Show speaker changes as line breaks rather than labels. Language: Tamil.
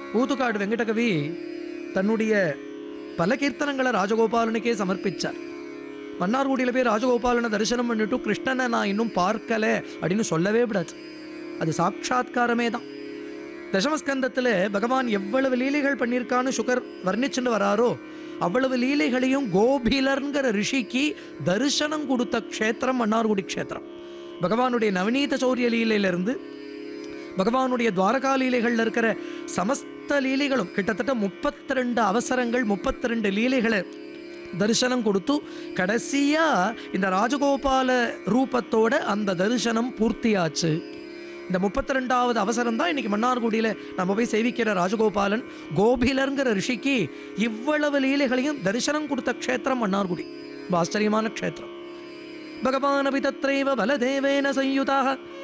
ஊத்துக்காடு வெங்கடகவி தன்னுடைய பல கீர்த்தனங்களை ராஜகோபாலனுக்கே சமர்ப்பிச்சார் மன்னார்குடியில் போய் ராஜகோபாலனை தரிசனம் பண்ணிட்டு கிருஷ்ணனை நான் இன்னும் பார்க்கல அப்படின்னு சொல்லவே விடாது அது சாட்சாத்காரமே தான் தசமஸ்கந்தத்தில் பகவான் எவ்வளவு லீலைகள் பண்ணியிருக்கான்னு சுகர் வர்ணிச்சுட்டு வராரோ அவ்வளவு லீலைகளையும் கோபிலர்ங்கிற ரிஷிக்கு தரிசனம் கொடுத்த க்ஷேத்திரம் மன்னார்குடி க்ஷேத்திரம் பகவானுடைய நவநீத சௌரிய லீலையிலிருந்து பகவானுடைய துவாரகா லீலைகள்ல இருக்கிற சமஸ்த லீலைகளும் கிட்டத்தட்ட முப்பத்தி ரெண்டு அவசரங்கள் முப்பத்தி ரெண்டு லீலைகளை தரிசனம் கொடுத்து கடைசியா இந்த ராஜகோபால ரூபத்தோட அந்த தரிசனம் பூர்த்தியாச்சு இந்த முப்பத்தி ரெண்டாவது அவசரம் தான் இன்னைக்கு மன்னார்குடியில் நம்ம போய் சேவிக்கிற ராஜகோபாலன் கோபிலருங்கிற ரிஷிக்கு இவ்வளவு லீலைகளையும் தரிசனம் கொடுத்த க்ஷேத்திரம் மன்னார்குடி ரொம்ப ஆச்சரியமான க்ஷேத்திரம் பகவானபி தத்ரைவ பலதேவேன சயுதாக